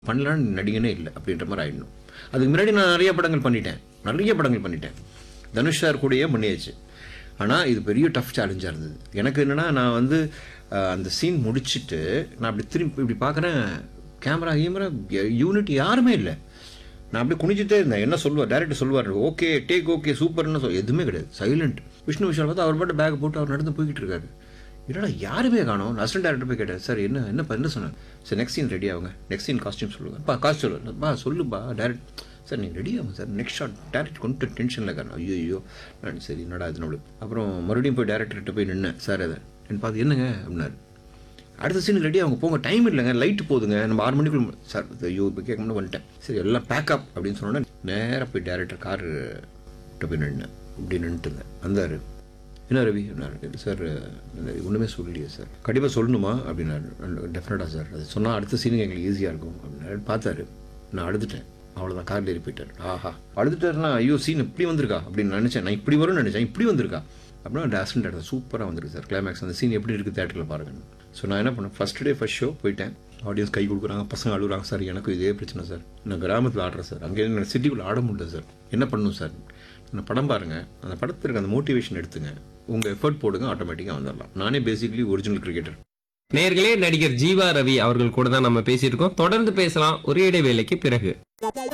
பண்ணலான்னு நடிகனே இல்லை அப்படின்ற மாதிரி ஆயிடணும் அதுக்கு முன்னாடி நான் நிறைய படங்கள் பண்ணிட்டேன் நிறைய படங்கள் பண்ணிட்டேன் தனுஷ் சார் கூடயே பண்ணியாச்சு ஆனால் இது பெரிய டஃப் சேலஞ்சாக இருந்தது எனக்கு என்னென்னா நான் வந்து அஹ், அந்த சீன் முடிச்சிட்டு நான் அப்படி திரும்பி இப்படி பார்க்குறேன் கேமரா கேமரா யூனிட் யாருமே இல்லை நான் அப்படியே குனிஞ்சிட்டே இருந்தேன் என்ன சொல்லுவார் டேரக்டர் சொல்லுவார் ஓகே டேக் ஓகே சூப்பர்னு சொல் எதுவுமே கிடையாது சைலண்ட் விஷ்ணு விஷால் பார்த்து அவர் பாட்டு பேக் போட்டு அவர் நடந்து போய்கிட்டு இருக்காரு என்னடா யாருமே காணோம் அசிஸ்டன்ட் டேரக்டர் போய் கேட்டார் சார் என்ன என்ன என்ன சொன்னார் சார் நெக்ஸ்ட் சீன் ரெடி ஆகுங்க நெக்ஸ்ட் சீன் காஸ்டியூம் சொல்லுங்க பா காஸ்டியூம் பா சொல்லுப்பா டேரக்ட் சார் நீங்கள் ரெடி ஆகும் சார் நெக்ஸ்ட் ஷாட் டேரக்ட் கொண்டு டென்ஷனில் காரணம் ஐயோ ஐயோ நான் சரி என்னடா இது நம்மளுக்கு அப்புறம் மறுபடியும் போய் டேரக்டர்கிட்ட போய் நின்னேன் சார் அதை என்ன பார்த்து என்னங்க அப்படின்னாரு அடுத்த சீனுக்கு ரெடி அவங்க போங்க டைம் இல்லைங்க லைட்டு போதுங்க நம்ம ஆறு மணிக்குள்ள சார் ஐயோ இப்போ கேட்க முடியும் வந்துட்டேன் சரி எல்லாம் பேக்கப் அப்படின்னு சொன்னோன்னே நேராக போய் டேரக்டர் கார் போய் நின்னேன் இப்படி நின்றுட்டுங்க வந்தார் என்ன ரவி அப்படின்னாரு சார் ஒன்றுமே சொல்லலையே சார் கண்டிப்பாக சொல்லணுமா அப்படின்னாரு டெஃபினட்டாக சார் அது சொன்னால் அடுத்த சீனுக்கு எங்களுக்கு ஈஸியாக இருக்கும் அப்படின்னாரு பார்த்தாரு நான் அழுதுட்டேன் அவ்வளோதான் காரில் ஏறி போயிட்டார் ஆஹா அழுதுட்டாருன்னா ஐயோ சீன் இப்படி வந்திருக்கா அப்படின்னு நினச்சேன் நான் இப்படி வரும்னு நினச்சேன் இப்படி வந்திருக்கா அப்படின்னா டேஸ்டன் டேரக்டர் சூப்பராக வந்திருக்கு சார் கிளைமேக்ஸ் அந்த சீன் எப்படி இருக்குது தேட்டரில் பாருங்கன்னு ஸோ நான் என்ன பண்ணேன் ஃபஸ்ட் டே ஃபஸ்ட் ஷோ போயிட்டேன் ஆடியன்ஸ் கை கொடுக்குறாங்க பசங்க அழுகுறாங்க சார் எனக்கும் இதே பிரச்சனை சார் நான் கிராமத்தில் ஆடுறேன் சார் அங்கே நான் சிட்டிக்குள்ளே ஆட முடியல சார் என்ன பண்ணணும் சார் அந்த படம் பாருங்கள் அந்த படத்திற்கு அந்த மோட்டிவேஷன் எடுத்துங்க உங்கள் எஃபர்ட் போடுங்க ஆட்டோமேட்டிக்காக வந்துடலாம் நானே பேசிக்கலி ஒரிஜினல் கிரிக்கெட்டர் நேர்களே நடிகர் ஜீவா ரவி அவர்கள் கூட தான் நம்ம பேசியிருக்கோம் தொடர்ந்து பேசலாம் ஒரே இடைவேளைக்கு பிறகு